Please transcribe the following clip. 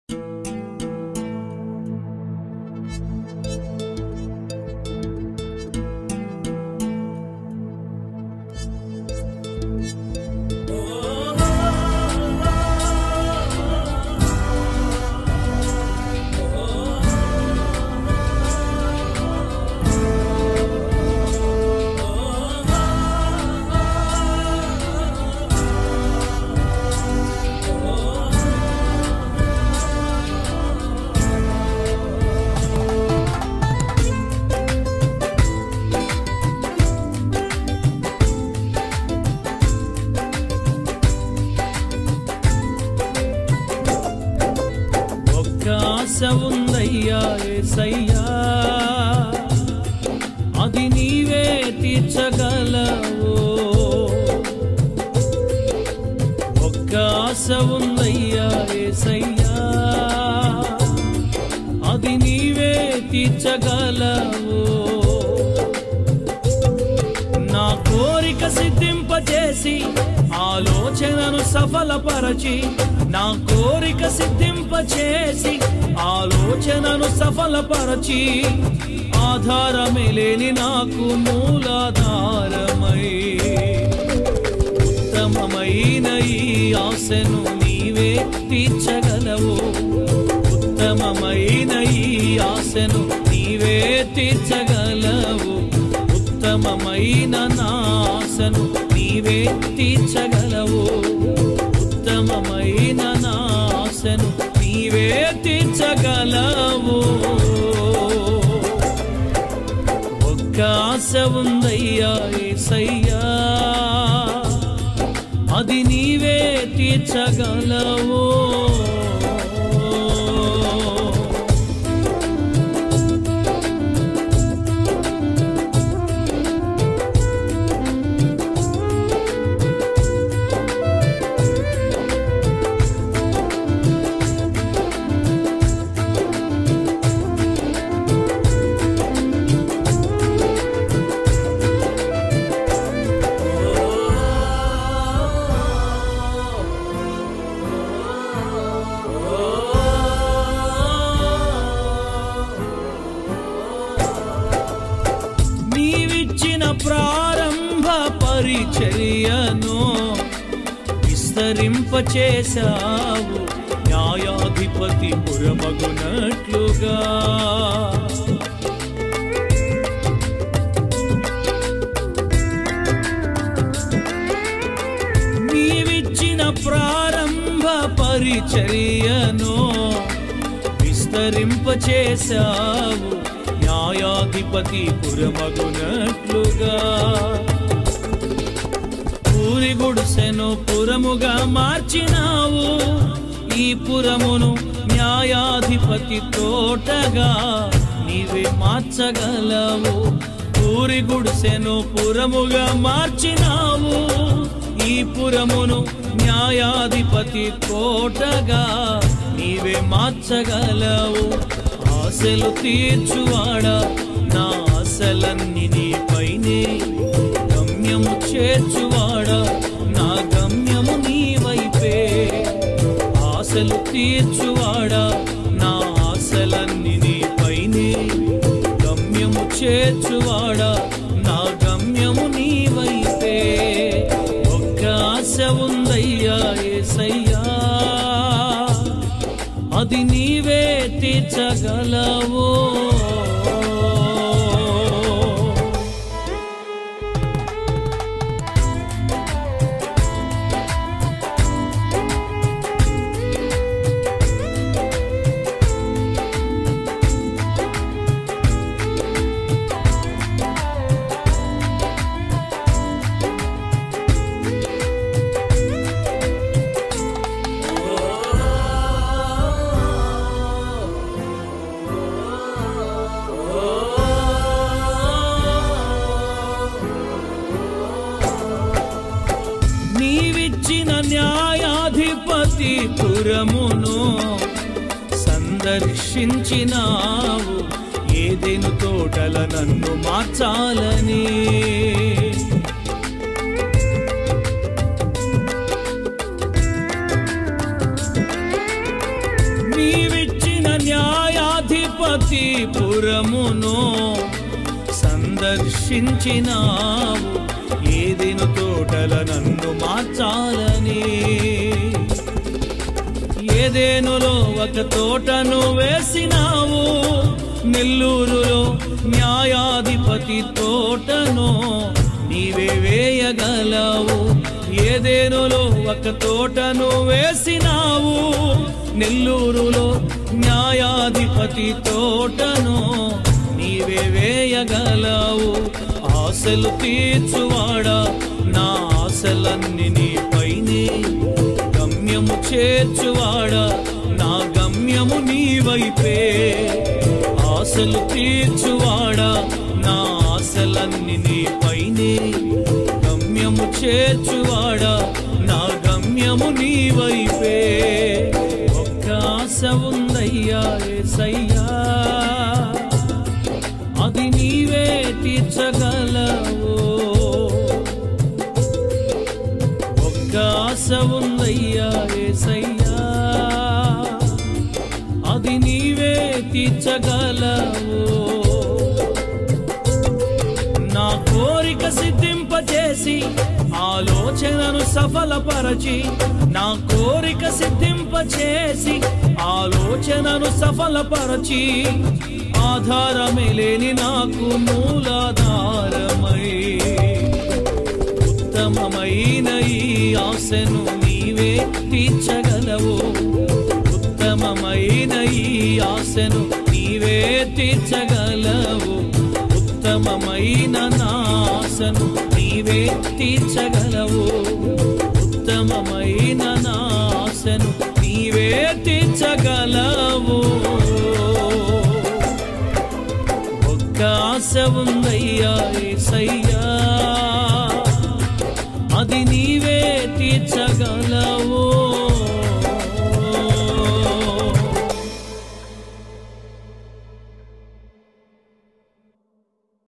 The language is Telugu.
ఒక్క ఆశ ఉందయ్యా ఏసయ్యా అది నీవే తీర్చగలవు ఒక్క ఆశ ఉందయ్యా ఏసయ్యా అది నీవే తీర్చగలవు నా కోరిక సిద్ధింపచేసి ఆలోచనను సఫలపరచి నా కోరిక సిద్ధింపచేసి ఆలోచనను సఫలపరచి ఆధారమే లేని నాకు మూలాధారమై ఉత్తమమైన ఈ ఆశను నీవే తీర్చగలవు ఉత్తమమైన ఈ ఆశను నీవే తీర్చగలవు ఉత్తమమైన నా ఆశను నీవే తీర్చగలవు ఉత్తమమైన నా ఆశను నీవే తీర్చగలవు ఒక్క ఆశ ఉందయ్యా ఏసయ్యా అది నీవే తీర్చగలవు నీవిచ్చిన ప్రారంభ పరిచర్యను విస్తరింపచేశావు న్యాయాధిపతి పురమగునట్లుగా నీవిచ్చిన ప్రారంభ పరిచర్యను విస్తరింపచేశావు న్యాయాధిపతి పురమగునట్లుగా పూరి గుడిసెను పురముగా మార్చినావు ఈ పురమును న్యాయాధిపతి తోటగా నీవే మార్చగలవు పూరి గుడిసెను పురముగా మార్చినావు ఈ పురమును న్యాయాధిపతి కోటగా నీవే మార్చగలవు ఆశలు తీర్చువాడా నా ఆశలన్నీ నీపైనే గమ్యము చేర్చువాడా నా గమ్యము నీ వైపే ఆశలు తీర్చువాడా నా ఆశలన్నీ నీపైనే గమ్యము చేర్చువాడా నా గమ్యము నీ వైపే ఒక్క ఆశ ఉందయ్యా ఏసయ్యా అది నీవే తీర్చగలవు నీవిచ్చిన న్యాయాధిపతి పురమును సందర్శించినావు ఏదెను తోటల నన్ను మార్చాలని న్యాయాధిపతి పురమును సందర్శించినావు ఏదెను తోటల నన్ను మార్చాలని ఏదేనులో ఒక తోటను వేసినావు నెల్లూరులో న్యాయాధిపతి తోటను నీవే వేయగలవు ఏదేనులో ఒక తోటను వేసినావు నెల్లూరులో న్యాయాధిపతి తోటను నీవే వేయగలవు ఆశలు తీర్చువాడా నా ఆశలన్నీ నీపైనే గమ్యము చేర్చువాడా నా గమ్యము నీ వైపే ఆశలు తీర్చువాడా నా ఆశలన్నీ నీపైనే గమ్యము చేర్చువాడా నా గమ్యము నీ వైపే ఒక్క ఆశ ఉందయ్యా ఏసయ్యా అది నీవే తీర్చగలవు ఒక్క ఆశ ఉందయ్యా ఏసయ్యా అది నీవే తీర్చగలవు నా కోరిక సిద్ధింపచేసి ఆలోచనను సఫలపరచి నా కోరిక సిద్ధింపచేసి ఆలోచనను సఫలపరచి ఆధారమే లేని నాకు మూలాధారమై ఉత్తమమైన ఈ ఆశను నీవే తీర్చగలవు ఉత్తమమైన ఈ ఆశను నీవే తీర్చగలవు ఉత్తమమైన నా ఆశను నీవే తీర్చగలవు ఉత్తమమైన నా ఆశను నీవే తీర్చగలవు ఒక్క ఆశ ఉందయ్యా ఏసయ్యా